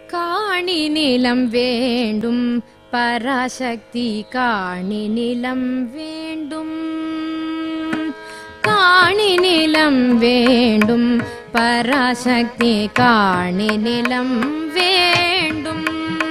காணி நிலம் வேண்டும் பராசக்தி காணி நிலம் வேண்டும் காணி நிலம் வேண்டும் பராசக்தி காணி நிலம் வேண்டும்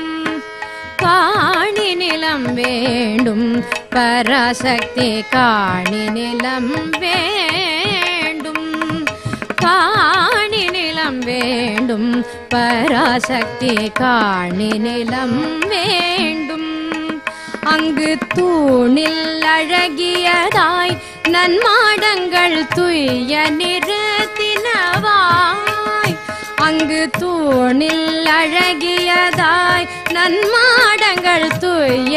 காணி நிலம் வேண்டும் பராசக்தி காணி நிலம் வேண்டும் காணி நிலம் வேண்டும் பராசக்தி காணி நிலம் வேண்டும் அங்கு தூணில் அழகியதாய் நன்மாடங்கள் துய்ய நிறுத்தினவாய் அங்கு தூணில் அழகியதாய் நன்மாடங்கள் துய்ய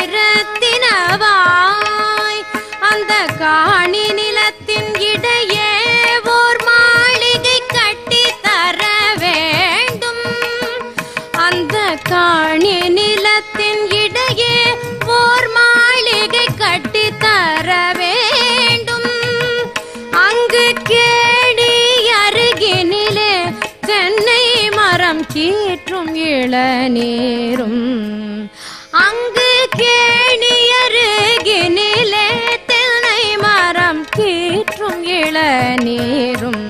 நிறத்தினவாய் அந்த காணி நிலத்தின் இடையே ஓர் மாளிகை கட்டி தர வேண்டும் அந்த காணி நிலத்தின் இடையே ஓர் மாளிகை கட்டி தர வேண்டும் அங்கு கேடி அருகினிலே தென்னை மரம் கீற்றும் இளநீரும் அங்கு கேணி அருகினிலே தென்னை மரம் கீற்றும் இளநீரும்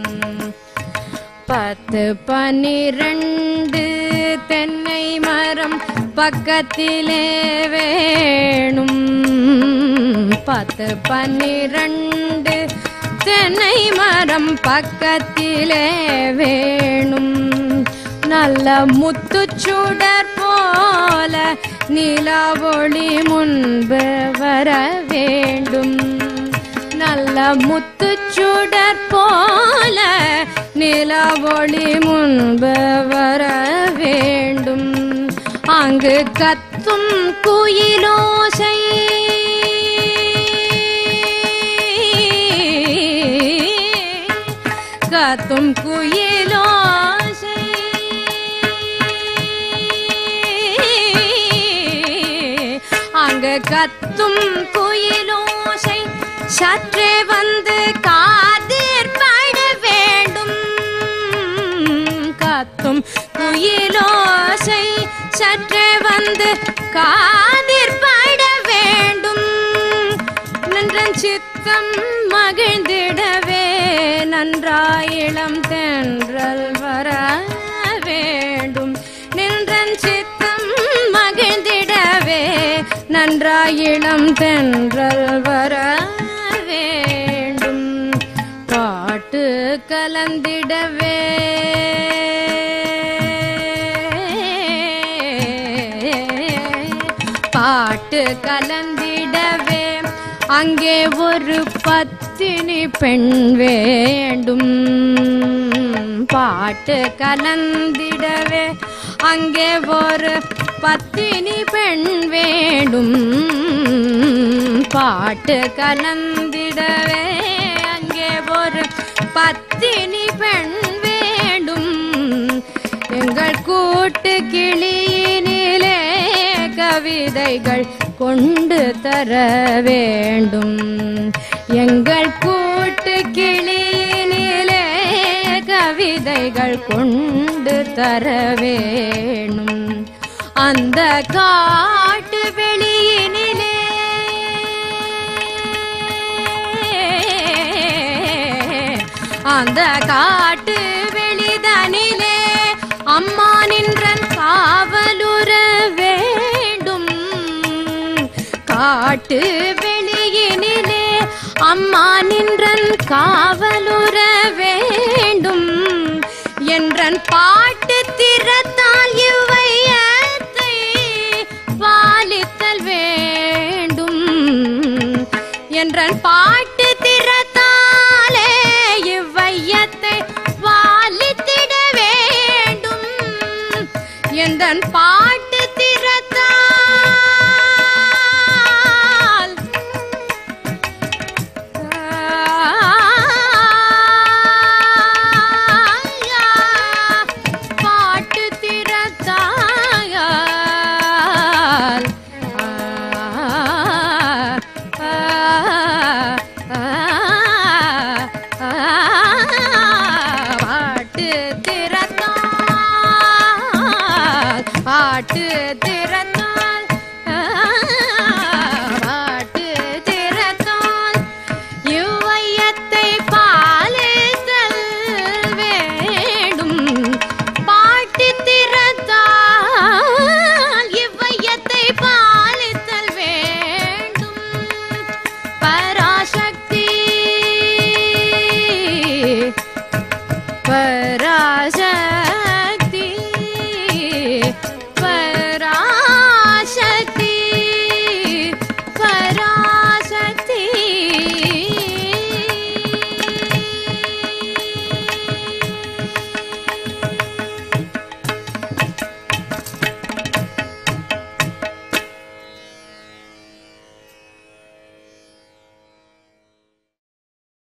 பத்து பன்னிரண்டு தென்னை மரம் பக்கத்திலே வேணும் பத்து பன்னிரண்டு தென்னை மரம் பக்கத்திலே வேணும் நல்ல முத்துச்சுடர் போல நிலவொளி முன்பு வர வேண்டும் நல்ல முத்துச்சுடர் போல நிலவொளி முன்பு வர வேண்டும் அங்கு கத்தும் குயிலோசை கத்தும் குயிலோசை அங்கு கத்தும் குயிலோசை சற்றே வந்து காதிற்பட வேண்டும் கத்தும் குயிலோசை சற்றே வந்து காதிற்பட வேண்டும் நன்றன் சித்தம் மகிழ்ந்திடவே நன்றாயிளம் தென்றல் வர வேண்டும் நின்றன் சித்தம் மகிழ்ந்திடவே நன்றாயிளம் தென்றல் வர வேண்டும் பாட்டு கலந்திடவே பாட்டு கலந்திடவே அங்கே ஒரு பத்தினி பெண் வேண்டும் பாட்டு கலந்திடவே அங்கே ஒரு பத்தினி பெண் வேண்டும் பாட்டு கலந்திடவே அங்கே ஒரு பத்தினி பெண் வேண்டும் எங்கள் கூட்டு கிளியினிலே கவிதைகள் கொண்டு தர வேண்டும் எங்கள் கூட்டு கிளியினிலே கவிதைகள் கொண்டு தர வேணும் அந்த காட்டு வெளியினிலே அந்த காட்டு வெளிதனிலே அம்மா நின்றன் காவலுற வேண்டும் காட்டு வெளியினிலே அம்மா நின்றன் காவலுற வேண்டும் என்றன் பாட்டு திறத்தால் இவ்வையத்தை பாலித்தல் வேண்டும் என்றன் பாட்டு திறத்தாலே இவ்வையத்தை பாலித்திட வேண்டும் என்றன் பாட்டு திறத்தால் பாட்டு திறத்தாயால் பாட்டு திறத்தால் காட்டு